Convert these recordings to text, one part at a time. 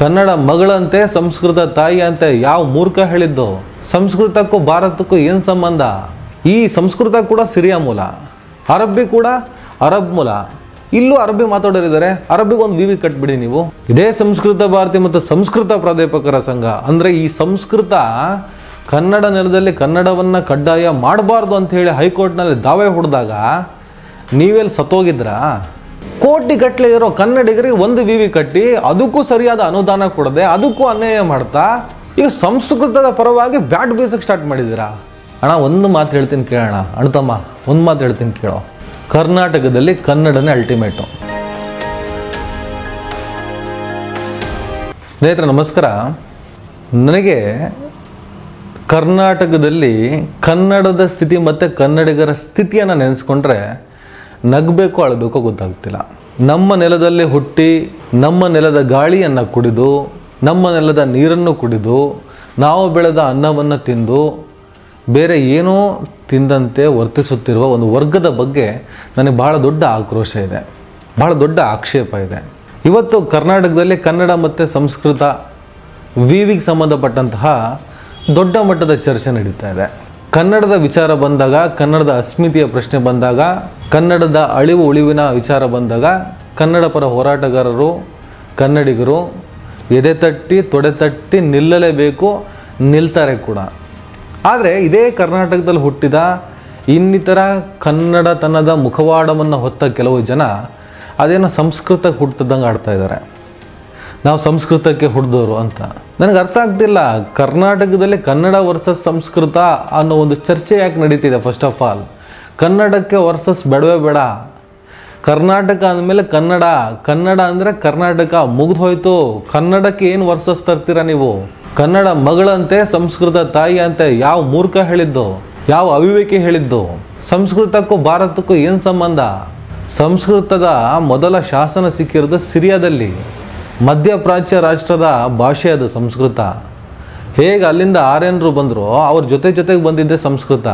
ಕನ್ನಡ ಮಗಳಂತೆ ಸಂಸ್ಕೃತ ತಾಯಿ ಅಂತ ಯಾವ ಮೂರ್ಖ ಹೇಳಿದ್ದು ಸಂಸ್ಕೃತಕ್ಕೂ ಭಾರತಕ್ಕೂ ಏನು ಸಂಬಂಧ ಈ ಸಂಸ್ಕೃತ ಕೂಡ ಸಿರಿಯ ಮೂಲ ಅರಬ್ಬಿ ಕೂಡ ಅರಬ್ ಮೂಲ ಇಲ್ಲೂ ಅರಬ್ಬಿ ಮಾತಾಡೋರಿದ್ದಾರೆ ಅರಬ್ಬಿಗೆ ಒಂದು ವಿವಿ ಕಟ್ಬಿಡಿ ನೀವು ಇದೇ ಸಂಸ್ಕೃತ ಭಾರತಿ ಮತ್ತು ಸಂಸ್ಕೃತ ಪ್ರಾಧ್ಯಾಪಕರ ಸಂಘ ಅಂದರೆ ಈ ಸಂಸ್ಕೃತ ಕನ್ನಡ ನೆಲದಲ್ಲಿ ಕನ್ನಡವನ್ನು ಕಡ್ಡಾಯ ಮಾಡಬಾರ್ದು ಅಂತ ಹೇಳಿ ಹೈಕೋರ್ಟ್ನಲ್ಲಿ ದಾವೆ ಹೊಡೆದಾಗ ನೀವೆಲ್ಲಿ ಸತ್ತೋಗಿದ್ರಾ ಕೋಟಿ ಗಟ್ಟಲೆ ಇರೋ ಕನ್ನಡಿಗರಿಗೆ ಒಂದು ವಿ ವಿ ಕಟ್ಟಿ ಅದಕ್ಕೂ ಸರಿಯಾದ ಅನುದಾನ ಕೊಡದೆ ಅದಕ್ಕೂ ಅನ್ಯಾಯ ಮಾಡ್ತಾ ಈಗ ಸಂಸ್ಕೃತದ ಪರವಾಗಿ ಬ್ಯಾಟ್ ಬೀಸಕ್ಕೆ ಸ್ಟಾರ್ಟ್ ಮಾಡಿದ್ದೀರಾ ಅಣ್ಣ ಒಂದು ಮಾತು ಹೇಳ್ತೀನಿ ಕೇಳೋಣ ಅಣ್ತಮ್ಮ ಒಂದು ಮಾತು ಹೇಳ್ತೀನಿ ಕೇಳೋ ಕರ್ನಾಟಕದಲ್ಲಿ ಕನ್ನಡನೇ ಅಲ್ಟಿಮೇಟು ಸ್ನೇಹಿತರೆ ನಮಸ್ಕಾರ ನನಗೆ ಕರ್ನಾಟಕದಲ್ಲಿ ಕನ್ನಡದ ಸ್ಥಿತಿ ಮತ್ತು ಕನ್ನಡಿಗರ ಸ್ಥಿತಿಯನ್ನು ನೆನೆಸ್ಕೊಂಡ್ರೆ ನಗಬೇಕು ಅಳಬೇಕೋ ಗೊತ್ತಾಗ್ತಿಲ್ಲ ನಮ್ಮ ನೆಲದಲ್ಲಿ ಹುಟ್ಟಿ ನಮ್ಮ ನೆಲದ ಗಾಳಿಯನ್ನು ಕುಡಿದು ನಮ್ಮ ನೆಲದ ನೀರನ್ನು ಕುಡಿದು ನಾವು ಬೆಳೆದ ಅನ್ನವನ್ನು ತಿಂದು ಬೇರೆ ಏನೋ ತಿಂದಂತೆ ವರ್ತಿಸುತ್ತಿರುವ ಒಂದು ವರ್ಗದ ಬಗ್ಗೆ ನನಗೆ ಬಹಳ ದೊಡ್ಡ ಆಕ್ರೋಶ ಇದೆ ಬಹಳ ದೊಡ್ಡ ಆಕ್ಷೇಪ ಇದೆ ಇವತ್ತು ಕರ್ನಾಟಕದಲ್ಲಿ ಕನ್ನಡ ಮತ್ತು ಸಂಸ್ಕೃತ ವಿವಿಗೆ ಸಂಬಂಧಪಟ್ಟಂತಹ ದೊಡ್ಡ ಮಟ್ಟದ ಚರ್ಚೆ ನಡೀತಾ ಇದೆ ಕನ್ನಡದ ವಿಚಾರ ಬಂದಾಗ ಕನ್ನಡದ ಅಸ್ಮಿತೆಯ ಪ್ರಶ್ನೆ ಬಂದಾಗ ಕನ್ನಡದ ಅಳಿವು ಉಳಿವಿನ ವಿಚಾರ ಬಂದಾಗ ಕನ್ನಡ ಪರ ಹೋರಾಟಗಾರರು ಕನ್ನಡಿಗರು ಎದೆ ತಟ್ಟಿ ತೊಡೆ ತಟ್ಟಿ ನಿಲ್ಲಲೇಬೇಕು ನಿಲ್ತಾರೆ ಕೂಡ ಆದರೆ ಇದೇ ಕರ್ನಾಟಕದಲ್ಲಿ ಹುಟ್ಟಿದ ಇನ್ನಿತರ ಕನ್ನಡತನದ ಮುಖವಾಡವನ್ನು ಹೊತ್ತ ಕೆಲವು ಜನ ಅದೇನೋ ಸಂಸ್ಕೃತಕ್ಕೆ ಹುಟ್ಟಿದಂಗೆ ಆಡ್ತಾ ಇದ್ದಾರೆ ನಾವು ಸಂಸ್ಕೃತಕ್ಕೆ ಹುಡ್ದೋರು ಅಂತ ನನಗೆ ಅರ್ಥ ಆಗ್ತಿಲ್ಲ ಕರ್ನಾಟಕದಲ್ಲಿ ಕನ್ನಡ ವರ್ಸಸ್ ಸಂಸ್ಕೃತ ಅನ್ನೋ ಒಂದು ಚರ್ಚೆ ಯಾಕೆ ನಡೀತಿದೆ ಫಸ್ಟ್ ಆಫ್ ಆಲ್ ಕನ್ನಡಕ್ಕೆ ವರ್ಸಸ್ ಬೇಡವೇ ಬೇಡ ಕರ್ನಾಟಕ ಅಂದಮೇಲೆ ಕನ್ನಡ ಕನ್ನಡ ಅಂದರೆ ಕರ್ನಾಟಕ ಮುಗ್ದು ಹೋಯ್ತು ಕನ್ನಡಕ್ಕೆ ಏನು ವರ್ಸಸ್ ತರ್ತೀರಾ ನೀವು ಕನ್ನಡ ಮಗಳಂತೆ ಸಂಸ್ಕೃತ ತಾಯಿ ಅಂತ ಯಾವ ಮೂರ್ಖ ಹೇಳಿದ್ದು ಯಾವ ಅವಿವೇಕಿ ಹೇಳಿದ್ದು ಸಂಸ್ಕೃತಕ್ಕೂ ಭಾರತಕ್ಕೂ ಏನು ಸಂಬಂಧ ಸಂಸ್ಕೃತದ ಮೊದಲ ಶಾಸನ ಸಿಕ್ಕಿರೋದು ಸಿರಿಯಾದಲ್ಲಿ ಮಧ್ಯಪ್ರಾಚ್ಯ ರಾಷ್ಟ್ರದ ಭಾಷೆ ಅದು ಸಂಸ್ಕೃತ ಹೇಗೆ ಅಲ್ಲಿಂದ ಆರ್ಯನರು ಬಂದರೋ ಅವ್ರ ಜೊತೆ ಜೊತೆಗೆ ಬಂದಿದ್ದೆ ಸಂಸ್ಕೃತ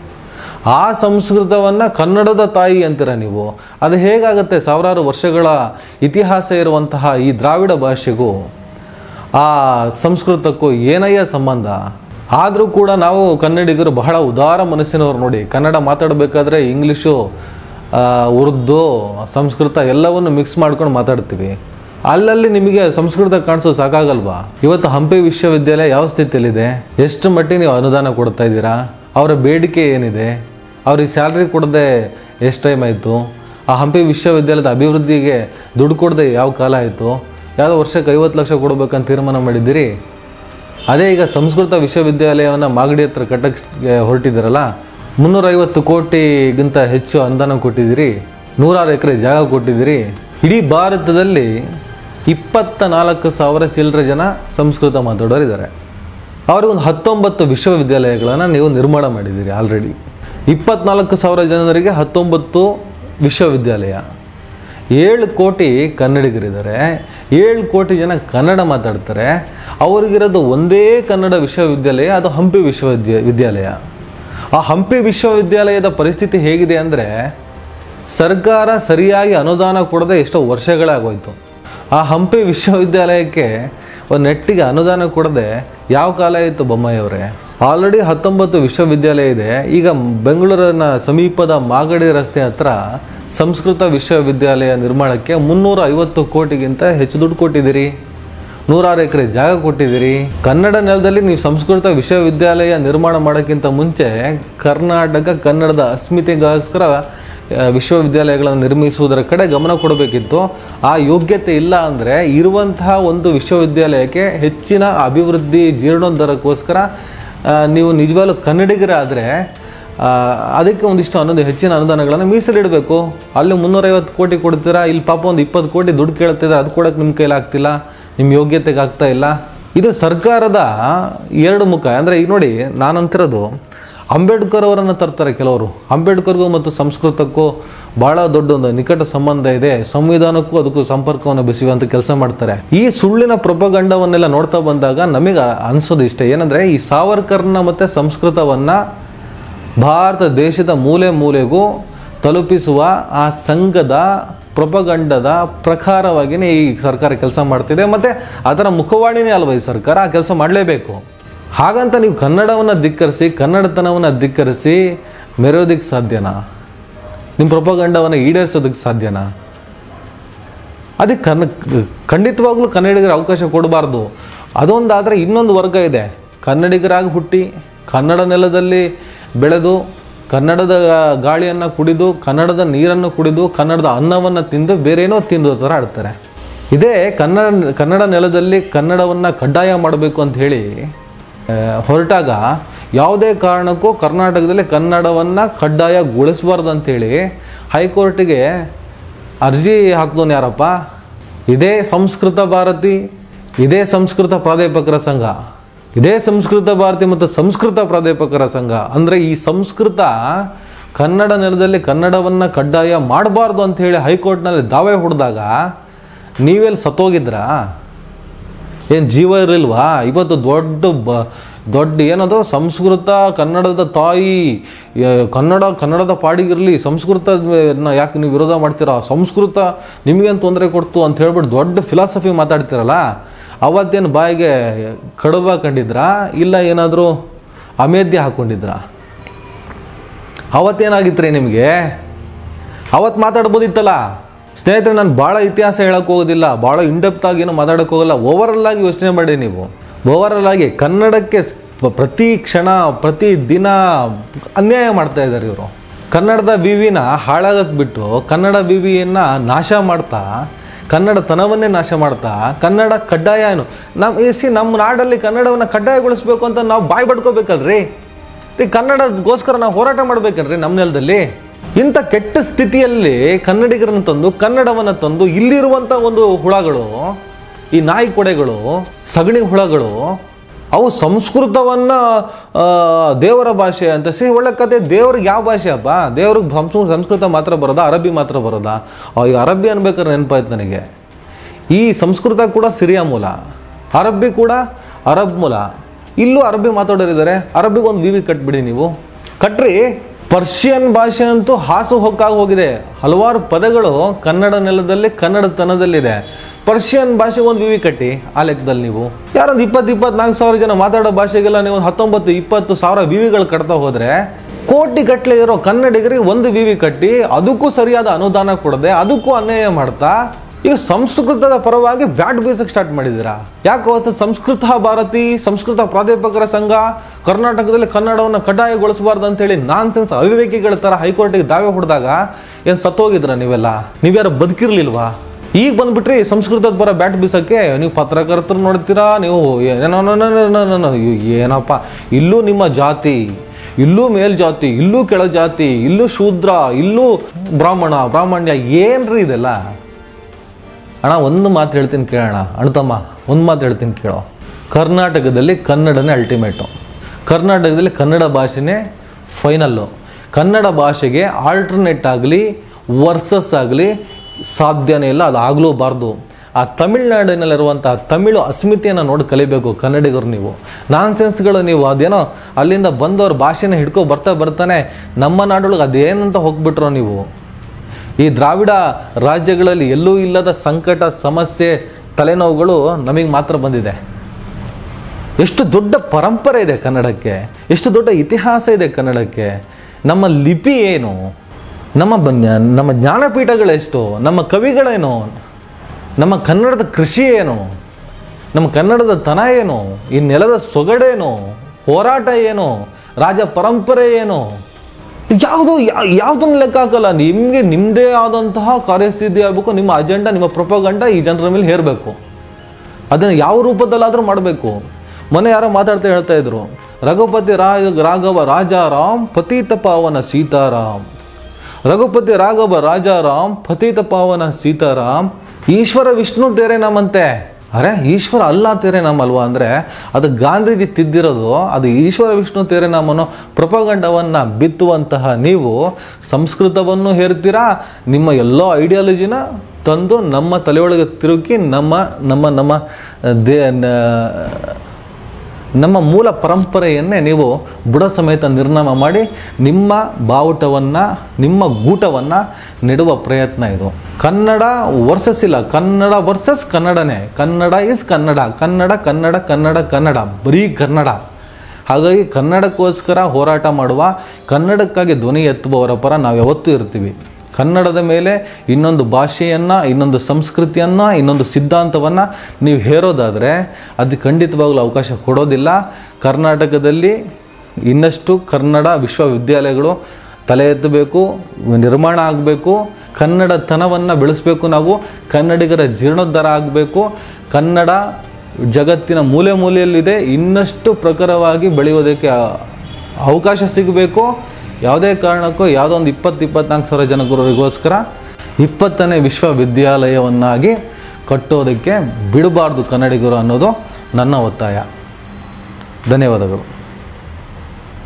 ಆ ಸಂಸ್ಕೃತವನ್ನು ಕನ್ನಡದ ತಾಯಿ ಅಂತೀರ ನೀವು ಅದು ಹೇಗಾಗುತ್ತೆ ಸಾವಿರಾರು ವರ್ಷಗಳ ಇತಿಹಾಸ ಇರುವಂತಹ ಈ ದ್ರಾವಿಡ ಭಾಷೆಗೂ ಆ ಸಂಸ್ಕೃತಕ್ಕೂ ಏನಯ್ಯ ಸಂಬಂಧ ಆದರೂ ಕೂಡ ನಾವು ಕನ್ನಡಿಗರು ಬಹಳ ಉದಾರ ಮನಸ್ಸಿನವ್ರು ನೋಡಿ ಕನ್ನಡ ಮಾತಾಡಬೇಕಾದ್ರೆ ಇಂಗ್ಲೀಷು ಆ, ಉರ್ದು ಸಂಸ್ಕೃತ ಎಲ್ಲವನ್ನು ಮಿಕ್ಸ್ ಮಾಡ್ಕೊಂಡು ಮಾತಾಡ್ತೀವಿ ಅಲ್ಲಲ್ಲಿ ನಿಮಗೆ ಸಂಸ್ಕೃತ ಕಾಣಿಸೋ ಸಾಕಾಗಲ್ವಾ ಇವತ್ತು ಹಂಪಿ ವಿಶ್ವವಿದ್ಯಾಲಯ ಯಾವ ಸ್ಥಿತಿಯಲ್ಲಿದೆ ಎಷ್ಟು ಮಟ್ಟಿಗೆ ನೀವು ಅನುದಾನ ಕೊಡ್ತಾ ಇದ್ದೀರಾ ಅವರ ಬೇಡಿಕೆ ಏನಿದೆ ಅವ್ರಿಗೆ ಸ್ಯಾಲ್ರಿ ಕೊಡದೆ ಎಷ್ಟು ಟೈಮ್ ಆಯಿತು ಆ ಹಂಪಿ ವಿಶ್ವವಿದ್ಯಾಲಯದ ಅಭಿವೃದ್ಧಿಗೆ ದುಡ್ಡು ಕೊಡದೆ ಯಾವ ಕಾಲ ಆಯಿತು ಯಾವುದೋ ವರ್ಷಕ್ಕೆ ಐವತ್ತು ಲಕ್ಷ ಕೊಡಬೇಕಂತ ತೀರ್ಮಾನ ಮಾಡಿದ್ದೀರಿ ಅದೇ ಈಗ ಸಂಸ್ಕೃತ ವಿಶ್ವವಿದ್ಯಾಲಯವನ್ನು ಮಾಗಡಿ ಹತ್ರ ಕಟ್ಟಕ್ಕೆ ಹೊರಟಿದ್ದೀರಲ್ಲ ಮುನ್ನೂರೈವತ್ತು ಕೋಟಿಗಿಂತ ಹೆಚ್ಚು ಅನುದಾನ ಕೊಟ್ಟಿದ್ದೀರಿ ನೂರಾರು ಎಕರೆ ಜಾಗ ಕೊಟ್ಟಿದ್ದೀರಿ ಇಡೀ ಭಾರತದಲ್ಲಿ ಇಪ್ಪತ್ತ ನಾಲ್ಕು ಸಾವಿರ ಚಿಲ್ಲರೆ ಜನ ಸಂಸ್ಕೃತ ಮಾತಾಡೋರಿದ್ದಾರೆ ಅವ್ರಿಗೊಂದು ಹತ್ತೊಂಬತ್ತು ವಿಶ್ವವಿದ್ಯಾಲಯಗಳನ್ನು ನೀವು ನಿರ್ಮಾಣ ಮಾಡಿದ್ದೀರಿ ಆಲ್ರೆಡಿ ಇಪ್ಪತ್ನಾಲ್ಕು ಸಾವಿರ ಜನರಿಗೆ ಹತ್ತೊಂಬತ್ತು ವಿಶ್ವವಿದ್ಯಾಲಯ ಏಳು ಕೋಟಿ ಕನ್ನಡಿಗರಿದ್ದಾರೆ ಏಳು ಕೋಟಿ ಜನ ಕನ್ನಡ ಮಾತಾಡ್ತಾರೆ ಅವ್ರಿಗಿರೋದು ಒಂದೇ ಕನ್ನಡ ವಿಶ್ವವಿದ್ಯಾಲಯ ಅದು ಹಂಪಿ ವಿಶ್ವವಿದ್ಯ ವಿದ್ಯಾಲಯ ಆ ಹಂಪಿ ವಿಶ್ವವಿದ್ಯಾಲಯದ ಪರಿಸ್ಥಿತಿ ಹೇಗಿದೆ ಅಂದರೆ ಸರ್ಕಾರ ಸರಿಯಾಗಿ ಅನುದಾನ ಕೊಡದೆ ಎಷ್ಟೋ ವರ್ಷಗಳಾಗೋಯ್ತು ಆ ಹಂಪಿ ವಿಶ್ವವಿದ್ಯಾಲಯಕ್ಕೆ ಒಂದು ನೆಟ್ಟಿಗೆ ಅನುದಾನ ಕೊಡದೆ ಯಾವ ಕಾಲ ಇತ್ತು ಬೊಮ್ಮಾಯಿಯವರೇ ಆಲ್ರೆಡಿ ಹತ್ತೊಂಬತ್ತು ವಿಶ್ವವಿದ್ಯಾಲಯ ಇದೆ ಈಗ ಬೆಂಗಳೂರಿನ ಸಮೀಪದ ಮಾಗಡಿ ರಸ್ತೆ ಹತ್ರ ಸಂಸ್ಕೃತ ವಿಶ್ವವಿದ್ಯಾಲಯ ನಿರ್ಮಾಣಕ್ಕೆ ಮುನ್ನೂರ ಐವತ್ತು ಕೋಟಿಗಿಂತ ಹೆಚ್ಚು ದುಡ್ಡು ಕೊಟ್ಟಿದ್ದೀರಿ ನೂರಾರು ಎಕರೆ ಜಾಗ ಕೊಟ್ಟಿದ್ದೀರಿ ಕನ್ನಡ ನೆಲದಲ್ಲಿ ನೀವು ಸಂಸ್ಕೃತ ವಿಶ್ವವಿದ್ಯಾಲಯ ನಿರ್ಮಾಣ ಮಾಡೋಕ್ಕಿಂತ ಮುಂಚೆ ಕರ್ನಾಟಕ ಕನ್ನಡದ ಅಸ್ಮಿತೆಗೋಸ್ಕರ ಆ, ವಿಶ್ವವಿದ್ಯಾಲಯಗಳನ್ನು ನಿರ್ಮಿಸುವುದರ ಕಡೆ ಗಮನ ಕೊಡಬೇಕಿತ್ತು ಆ ಯೋಗ್ಯತೆ ಇಲ್ಲ ಅಂದರೆ ಇರುವಂತಹ ಒಂದು ವಿಶ್ವವಿದ್ಯಾಲಯಕ್ಕೆ ಹೆಚ್ಚಿನ ಅಭಿವೃದ್ಧಿ ಜೀರ್ಣೋದ್ಧಾರಕ್ಕೋಸ್ಕರ ಆ, ನೀವು ನಿಜವಾಗ್ಲೂ ಕನ್ನಡಿಗರಾದರೆ ಅದಕ್ಕೆ ಒಂದಿಷ್ಟು ಅನ್ನೋದು ಹೆಚ್ಚಿನ ಅನುದಾನಗಳನ್ನು ಮೀಸಲಿಡಬೇಕು ಅಲ್ಲಿ ಮುನ್ನೂರೈವತ್ತು ಕೋಟಿ ಕೊಡ್ತೀರಾ ಇಲ್ಲಿ ಪಾಪ ಒಂದು ಇಪ್ಪತ್ತು ಕೋಟಿ ದುಡ್ಡು ಕೇಳ್ತಿದ್ರೆ ಅದು ಕೊಡೋಕೆ ನಿಮ್ಮ ಕೈಲಿ ಆಗ್ತಿಲ್ಲ ನಿಮ್ಮ ಯೋಗ್ಯತೆಗೆ ಆಗ್ತಾ ಇಲ್ಲ ಇದು ಸರ್ಕಾರದ ಎರಡು ಮುಖ ಅಂದರೆ ಈಗ ನೋಡಿ ನಾನಂತಿರೋದು ಅಂಬೇಡ್ಕರ್ ಅವರನ್ನು ತರ್ತಾರೆ ಕೆಲವರು ಅಂಬೇಡ್ಕರ್ಗೂ ಮತ್ತು ಸಂಸ್ಕೃತಕ್ಕೂ ಬಹಳ ದೊಡ್ಡ ಒಂದು ನಿಕಟ ಸಂಬಂಧ ಇದೆ ಸಂವಿಧಾನಕ್ಕೂ ಅದಕ್ಕೂ ಸಂಪರ್ಕವನ್ನು ಬೆಸೆಯುವಂತ ಕೆಲಸ ಮಾಡ್ತಾರೆ ಈ ಸುಳ್ಳಿನ ಪ್ರೊಪಗಂಡವನ್ನೆಲ್ಲ ನೋಡ್ತಾ ಬಂದಾಗ ನಮಗೆ ಅನ್ಸೋದು ಇಷ್ಟ ಏನಂದ್ರೆ ಈ ಸಾವರ್ಕರ್ನ ಮತ್ತೆ ಸಂಸ್ಕೃತವನ್ನ ಭಾರತ ದೇಶದ ಮೂಲೆ ಮೂಲೆಗೂ ತಲುಪಿಸುವ ಆ ಸಂಘದ ಪ್ರೊಪಗಂಡದ ಪ್ರಕಾರವಾಗಿಯೇ ಈ ಸರ್ಕಾರ ಕೆಲಸ ಮಾಡ್ತಿದೆ ಮತ್ತು ಅದರ ಮುಖವಾಣಿನೇ ಅಲ್ವ ಈ ಸರ್ಕಾರ ಆ ಕೆಲಸ ಮಾಡಲೇಬೇಕು ಹಾಗಂತ ನೀವು ಕನ್ನಡವನ್ನು ಧಿಕ್ಕರಿಸಿ ಕನ್ನಡತನವನ್ನು ಧಿಕ್ಕರಿಸಿ ಮೆರೆಯೋದಕ್ಕೆ ಸಾಧ್ಯನಾ ನಿಮ್ಮ ಪ್ರೊಪಗಂಡವನ್ನು ಈಡೇರಿಸೋದಕ್ಕೆ ಸಾಧ್ಯನಾ ಅದಕ್ಕೆ ಕನ್ನ ಖಂಡಿತವಾಗ್ಲೂ ಕನ್ನಡಿಗರ ಅವಕಾಶ ಕೊಡಬಾರ್ದು ಅದೊಂದಾದರೆ ಇನ್ನೊಂದು ವರ್ಗ ಇದೆ ಕನ್ನಡಿಗರಾಗಿ ಹುಟ್ಟಿ ಕನ್ನಡ ನೆಲದಲ್ಲಿ ಬೆಳೆದು ಕನ್ನಡದ ಗಾಳಿಯನ್ನು ಕುಡಿದು ಕನ್ನಡದ ನೀರನ್ನು ಕುಡಿದು ಕನ್ನಡದ ಅನ್ನವನ್ನು ತಿಂದು ಬೇರೇನೋ ತಿಂದು ಥರ ಆಡ್ತಾರೆ ಇದೇ ಕನ್ನಡ ಕನ್ನಡ ನೆಲದಲ್ಲಿ ಕನ್ನಡವನ್ನು ಕಡ್ಡಾಯ ಮಾಡಬೇಕು ಅಂತ ಹೇಳಿ ಆ, ಹೊರಟಾಗ ಯಾವುದೇ ಕಾರಣಕ್ಕೂ ಕರ್ನಾಟಕದಲ್ಲಿ ಕನ್ನಡವನ್ನು ಕಡ್ಡಾಯಗೊಳಿಸಬಾರ್ದು ಅಂತೇಳಿ ಹೈಕೋರ್ಟಿಗೆ ಅರ್ಜಿ ಹಾಕ್ದೋನು ಯಾರಪ್ಪ ಇದೇ ಸಂಸ್ಕೃತ ಭಾರತಿ ಇದೇ ಸಂಸ್ಕೃತ ಪ್ರಾಧ್ಯಾಪಕರ ಸಂಘ ಇದೇ ಸಂಸ್ಕೃತ ಭಾರತಿ ಮತ್ತು ಸಂಸ್ಕೃತ ಪ್ರಾಧ್ಯಾಪಕರ ಸಂಘ ಅಂದರೆ ಈ ಸಂಸ್ಕೃತ ಕನ್ನಡ ನೆಲದಲ್ಲಿ ಕನ್ನಡವನ್ನು ಕಡ್ಡಾಯ ಮಾಡಬಾರ್ದು ಅಂತ ಹೇಳಿ ಹೈಕೋರ್ಟ್ನಲ್ಲಿ ದಾವೆ ಹೊಡೆದಾಗ ನೀವೆಲ್ಲಿ ಸತ್ತೋಗಿದ್ರಾ ಏನು ಜೀವ ಇರಲಿಲ್ವಾ ಇವತ್ತು ದೊಡ್ಡ ಬ ದೊಡ್ಡ ಏನದು ಸಂಸ್ಕೃತ ಕನ್ನಡದ ತಾಯಿ ಯ- ಕನ್ನಡ ಕನ್ನಡದ ಪಾಡಿಗಿರಲಿ ಸಂಸ್ಕೃತ ಯಾಕೆ ನೀವು ವಿರೋಧ ಮಾಡ್ತೀರಾ ಸಂಸ್ಕೃತ ನಿಮಗೇನು ತೊಂದರೆ ಕೊಡ್ತು ಅಂತ ಹೇಳ್ಬಿಟ್ಟು ದೊಡ್ಡ ಫಿಲಾಸಫಿ ಮಾತಾಡ್ತೀರಲ್ಲ ಅವತ್ತೇನು ಬಾಯಿಗೆ ಕಡುಬ ಕಂಡಿದ್ರಾ ಇಲ್ಲ ಏನಾದರೂ ಅಮೇಧ್ಯ ಹಾಕ್ಕೊಂಡಿದ್ರಾ ಅವತ್ತೇನಾಗಿತ್ತು ರೀ ನಿಮಗೆ ಅವತ್ತು ಮಾತಾಡ್ಬೋದಿತ್ತಲ್ಲ ಸ್ನೇಹಿತರೆ ನಾನು ಭಾಳ ಇತಿಹಾಸ ಹೇಳಕ್ಕೆ ಹೋಗೋದಿಲ್ಲ ಭಾಳ ಇಂಡೆಪ್ತ್ ಆಗಿ ಏನು ಮಾತಾಡಕ್ಕೆ ಹೋಗಲ್ಲ ಓವರಲ್ ಆಗಿ ಯೋಚನೆ ಮಾಡಿ ನೀವು ಓವರಲ್ ಆಗಿ ಕನ್ನಡಕ್ಕೆ ಸ್- ಪ್ರತಿ ಕ್ಷಣ ಪ್ರತಿ ದಿನ ಅನ್ಯಾಯ ಮಾಡ್ತಾ ಇದ್ದಾರೆ ಇವರು ಕನ್ನಡದ ವಿವಿನ ಹಾಳಾಗಕ್ಕೆ ಬಿಟ್ಟು ಕನ್ನಡ ವಿವಿಯನ್ನು ನಾಶ ಮಾಡ್ತಾ ಕನ್ನಡತನವನ್ನೇ ನಾಶ ಮಾಡ್ತಾ ಕನ್ನಡ ಕಡ್ಡಾಯ ಏನು ನಮ್ಮ ಸಿ ನಮ್ಮ ನಾಡಲ್ಲಿ ಕನ್ನಡವನ್ನು ಕಡ್ಡಾಯಗೊಳಿಸ್ಬೇಕು ಅಂತ ನಾವು ಬಾಯಿ ಬಡ್ಕೋಬೇಕಲ್ರಿ ರೀ ಕನ್ನಡಗೋಸ್ಕರ ನಾವು ಹೋರಾಟ ಮಾಡ್ಬೇಕಲ್ರಿ ನಮ್ಮ ನೆಲದಲ್ಲಿ ಇಂಥ ಕೆಟ್ಟ ಸ್ಥಿತಿಯಲ್ಲಿ ಕನ್ನಡಿಗರನ್ನು ತಂದು ಕನ್ನಡವನ್ನು ತಂದು ಇಲ್ಲಿರುವಂಥ ಒಂದು ಹುಳಗಳು ಈ ನಾಯಿ ಕೊಡೆಗಳು ಸಗಣಿ ಹುಳಗಳು ಅವು ಸಂಸ್ಕೃತವನ್ನ ಆ, ದೇವರ ಭಾಷೆ ಅಂತ ಸಿ ಒಳ್ಳೆ ಕತೆ ದೇವ್ರಿಗೆ ಯಾವ ಭಾಷೆ ಅಪ್ಪ ದೇವ್ರಿಗೆ ಸಂಸ್ಕೃತ ಸಂಸ್ಕೃತ ಮಾತ್ರ ಬರೋದಾ ಅರಬ್ಬಿ ಮಾತ್ರ ಬರೋದಾ ಆ, ಈ ಅರಬ್ಬಿ ಅನ್ಬೇಕಾದ್ರೆ ನೆನಪಾಯ್ತು ನನಗೆ ಈ ಸಂಸ್ಕೃತ ಕೂಡ ಸಿರಿಯ ಮೂಲ ಅರಬ್ಬಿ ಕೂಡ ಅರಬ್ ಮೂಲ ಇಲ್ಲೂ ಅರಬ್ಬಿ ಮಾತಾಡೋರಿದ್ದಾರೆ ಅರಬ್ಬಿಗೆ ಒಂದು ವಿವಿ ಕಟ್ಬಿಡಿ ನೀವು ಕಟ್ರಿ ಪರ್ಷಿಯನ್ ಭಾಷೆ ಅಂತೂ ಹಾಸು ಹೊಕ್ಕಾಗಿ ಹೋಗಿದೆ ಹಲವಾರು ಪದಗಳು ಕನ್ನಡ ನೆಲದಲ್ಲಿ ಕನ್ನಡತನದಲ್ಲಿದೆ ಪರ್ಷಿಯನ್ ಭಾಷೆಗೆ ಒಂದು ವಿವಿ ಕಟ್ಟಿ ಆ ಲೆಕ್ಕದಲ್ಲಿ ನೀವು ಯಾರೊಂದು ಇಪ್ಪತ್ತು ಇಪ್ಪತ್ನಾಲ್ಕು ಸಾವಿರ ಜನ ಮಾತಾಡೋ ಭಾಷೆಗೆಲ್ಲ ನೀವು ಒಂದು ಹತ್ತೊಂಬತ್ತು ಇಪ್ಪತ್ತು ಸಾವಿರ ವಿವಿಗಳು ಕಟ್ತಾ ಹೋದ್ರೆ ಕೋಟಿ ಗಟ್ಟಲೆ ಇರೋ ಕನ್ನಡಿಗರಿಗೆ ಒಂದು ವಿವಿ ಕಟ್ಟಿ ಅದಕ್ಕೂ ಸರಿಯಾದ ಅನುದಾನ ಕೊಡದೆ ಅದಕ್ಕೂ ಅನ್ಯಾಯ ಮಾಡ್ತಾ ಈಗ ಸಂಸ್ಕೃತದ ಪರವಾಗಿ ಬ್ಯಾಟ್ ಬೀಸಕ್ಕೆ ಸ್ಟಾರ್ಟ್ ಮಾಡಿದ್ದೀರಾ ಯಾಕೆ ಅವತ್ತು ಸಂಸ್ಕೃತ ಭಾರತಿ ಸಂಸ್ಕೃತ ಪ್ರಾಧ್ಯಾಪಕರ ಸಂಘ ಕರ್ನಾಟಕದಲ್ಲಿ ಕನ್ನಡವನ್ನು ಕಡ್ಡಾಯಗೊಳಿಸಬಾರ್ದು ಅಂತೇಳಿ ನಾನ್ ಸೆನ್ಸ್ ಅವಿವೇಕಿಗಳ ಥರ ಹೈಕೋರ್ಟಿಗೆ ದಾವೆ ಹೊಡೆದಾಗ ಏನು ಸತ್ತೋಗಿದ್ರ ನೀವೆಲ್ಲ ನೀವ್ಯಾರು ಬದುಕಿರ್ಲಿಲ್ವಾ ಈಗ ಬಂದ್ಬಿಟ್ರಿ ಸಂಸ್ಕೃತದ ಪರ ಬ್ಯಾಟ್ ಬೀಸಕ್ಕೆ ನೀವು ಪತ್ರಕರ್ತರು ನೋಡ್ತೀರಾ ನೀವು ಏನೋ ಏನಪ್ಪ ಇಲ್ಲೂ ನಿಮ್ಮ ಜಾತಿ ಇಲ್ಲೂ ಮೇಲ್ಜಾತಿ ಇಲ್ಲೂ ಕೆಳಜಾತಿ ಇಲ್ಲೂ ಶೂದ್ರ ಇಲ್ಲೂ ಬ್ರಾಹ್ಮಣ ಬ್ರಾಹ್ಮಣ್ಯ ಏನ್ರಿ ಇದೆಲ್ಲ ಅಣ್ಣ ಒಂದು ಮಾತು ಹೇಳ್ತೀನಿ ಕೇಳೋಣ ಅಣ್ತಮ್ಮ ಒಂದು ಮಾತು ಹೇಳ್ತೀನಿ ಕೇಳೋ ಕರ್ನಾಟಕದಲ್ಲಿ ಕನ್ನಡನೇ ಅಲ್ಟಿಮೇಟು ಕರ್ನಾಟಕದಲ್ಲಿ ಕನ್ನಡ ಭಾಷೆನೇ ಫೈನಲ್ಲು ಕನ್ನಡ ಭಾಷೆಗೆ ಆಲ್ಟರ್ನೇಟ್ ಆಗಲಿ ವರ್ಸಸ್ ಆಗಲಿ ಸಾಧ್ಯನೇ ಇಲ್ಲ ಅದು ಆಗಲೂಬಾರ್ದು ಆ ತಮಿಳ್ನಾಡಿನಲ್ಲಿರುವಂಥ ತಮಿಳು ಅಸ್ಮಿತೆಯನ್ನು ನೋಡಿ ಕಲಿಬೇಕು ಕನ್ನಡಿಗರು ನೀವು ನಾನ್ ಸೆನ್ಸ್ಗಳು ನೀವು ಅದೇನೋ ಅಲ್ಲಿಂದ ಬಂದವ್ರ ಭಾಷೆನ ಹಿಡ್ಕೊ ಬರ್ತಾ ಬರ್ತಾನೆ ನಮ್ಮ ನಾಡೊಳಗೆ ಅದೇನಂತ ಹೋಗ್ಬಿಟ್ರೋ ನೀವು ಈ ದ್ರಾವಿಡ ರಾಜ್ಯಗಳಲ್ಲಿ ಎಲ್ಲೂ ಇಲ್ಲದ ಸಂಕಟ ಸಮಸ್ಯೆ ತಲೆನೋವುಗಳು ನಮಗೆ ಮಾತ್ರ ಬಂದಿದೆ ಎಷ್ಟು ದೊಡ್ಡ ಪರಂಪರೆ ಇದೆ ಕನ್ನಡಕ್ಕೆ ಎಷ್ಟು ದೊಡ್ಡ ಇತಿಹಾಸ ಇದೆ ಕನ್ನಡಕ್ಕೆ ನಮ್ಮ ಲಿಪಿ ಏನು ನಮ್ಮ ಬ- ನಮ್ಮ ಜ್ಞಾನಪೀಠಗಳೆಷ್ಟು ನಮ್ಮ ಕವಿಗಳೇನು ನಮ್ಮ ಕನ್ನಡದ ಕೃಷಿ ಏನು ನಮ್ಮ ಕನ್ನಡದ ತನ ಏನು ಈ ನೆಲದ ಸೊಗಡೇನು ಹೋರಾಟ ಏನು ರಾಜ ಪರಂಪರೆ ಏನು ಯಾವುದು ಯಾವುದನ್ನು ಲೆಕ್ಕ ಹಾಕಲ್ಲ ನಿಮಗೆ ನಿಮ್ಮದೇ ಆದಂತಹ ಕಾರ್ಯಸಿದ್ಧಿ ಆಗಬೇಕು ನಿಮ್ಮ ಅಜೆಂಡಾ ನಿಮ್ಮ ಪ್ರೊಪಗಂಡ ಈ ಜನರ ಮೇಲೆ ಹೇರಬೇಕು ಅದನ್ನು ಯಾವ ರೂಪದಲ್ಲಾದರೂ ಮಾಡಬೇಕು ಮೊನ್ನೆ ಯಾರೋ ಮಾತಾಡ್ತಾ ಹೇಳ್ತಾ ಇದ್ರು ರಘುಪತಿ ರಾಜ ರಾಘವ ರಾಜಾರಾಮ್ ಪತೀತ ಪಾವನ ಸೀತಾರಾಮ್ ರಘುಪತಿ ರಾಘವ ರಾಜಾರಾಮ್ ಪತೀತ ಪಾವನ ಸೀತಾರಾಮ್ ಈಶ್ವರ ವಿಷ್ಣು ತೇರೆ ನಮ್ಮಂತೆ ಅರೆ ಈಶ್ವರ ಅಲ್ಲ ತೇರೆ ನಾಮ ಅಲ್ವಾ ಅಂದರೆ ಅದು ಗಾಂಧೀಜಿ ತಿದ್ದಿರೋದು ಅದು ಈಶ್ವರ ವಿಷ್ಣು ತೇರೆ ನಾಮನೋ ಪ್ರಪಗಂಡವನ್ನು ಬಿತ್ತುವಂತಹ ನೀವು ಸಂಸ್ಕೃತವನ್ನು ಹೇರ್ತೀರಾ ನಿಮ್ಮ ಎಲ್ಲೋ ಐಡಿಯಾಲಜಿನ ತಂದು ನಮ್ಮ ತಲೆಯೊಳಗೆ ತಿರುಗಿ ನಮ್ಮ ನಮ್ಮ ನಮ್ಮ ದೇ ನ- ನಮ್ಮ ಮೂಲ ಪರಂಪರೆಯನ್ನೇ ನೀವು ಬುಡ ಸಮೇತ ನಿರ್ನಾಮ ಮಾಡಿ ನಿಮ್ಮ ಬಾವುಟವನ್ನು ನಿಮ್ಮ ಗೂಟವನ್ನು ನೆಡುವ ಪ್ರಯತ್ನ ಇದು ಕನ್ನಡ ವರ್ಸಸ್ ಇಲ್ಲ ಕನ್ನಡ ವರ್ಸಸ್ ಕನ್ನಡನೇ ಕನ್ನಡ ಇಸ್ ಕನ್ನಡ ಕನ್ನಡ ಕನ್ನಡ ಕನ್ನಡ ಕನ್ನಡ ಬರೀ ಕನ್ನಡ ಹಾಗಾಗಿ ಕನ್ನಡಕ್ಕೋಸ್ಕರ ಹೋರಾಟ ಮಾಡುವ ಕನ್ನಡಕ್ಕಾಗಿ ಧ್ವನಿ ಎತ್ತುವವರ ಪರ ನಾವು ಯಾವತ್ತೂ ಇರ್ತೀವಿ ಕನ್ನಡದ ಮೇಲೆ ಇನ್ನೊಂದು ಭಾಷೆಯನ್ನು ಇನ್ನೊಂದು ಸಂಸ್ಕೃತಿಯನ್ನು ಇನ್ನೊಂದು ಸಿದ್ಧಾಂತವನ್ನು ನೀವು ಹೇರೋದಾದರೆ ಅದು ಖಂಡಿತವಾಗಲೂ ಅವಕಾಶ ಕೊಡೋದಿಲ್ಲ ಕರ್ನಾಟಕದಲ್ಲಿ ಇನ್ನಷ್ಟು ಕನ್ನಡ ವಿಶ್ವವಿದ್ಯಾಲಯಗಳು ತಲೆ ಎತ್ತಬೇಕು ನಿರ್ಮಾಣ ಆಗಬೇಕು ಕನ್ನಡತನವನ್ನು ಬೆಳೆಸಬೇಕು ನಾವು ಕನ್ನಡಿಗರ ಜೀರ್ಣೋದ್ಧಾರ ಆಗಬೇಕು ಕನ್ನಡ ಜಗತ್ತಿನ ಮೂಲೆ ಮೂಲೆಯಲ್ಲಿದೆ ಇನ್ನಷ್ಟು ಪ್ರಖರವಾಗಿ ಬೆಳೆಯೋದಕ್ಕೆ ಆ- ಅವಕಾಶ ಸಿಗಬೇಕು ಯಾವುದೇ ಕಾರಣಕ್ಕೂ ಯಾವುದೋ ಒಂದು ಇಪ್ಪತ್ತು ಇಪ್ಪತ್ನಾಲ್ಕು ಸಾವಿರ ಜನಗಳಿಗೋಸ್ಕರ ಇಪ್ಪತ್ತನೇ ವಿಶ್ವವಿದ್ಯಾಲಯವನ್ನಾಗಿ ಕಟ್ಟೋದಕ್ಕೆ ಬಿಡಬಾರ್ದು ಕನ್ನಡಿಗರು ಅನ್ನೋದು ನನ್ನ ಒತ್ತಾಯ ಧನ್ಯವಾದಗಳು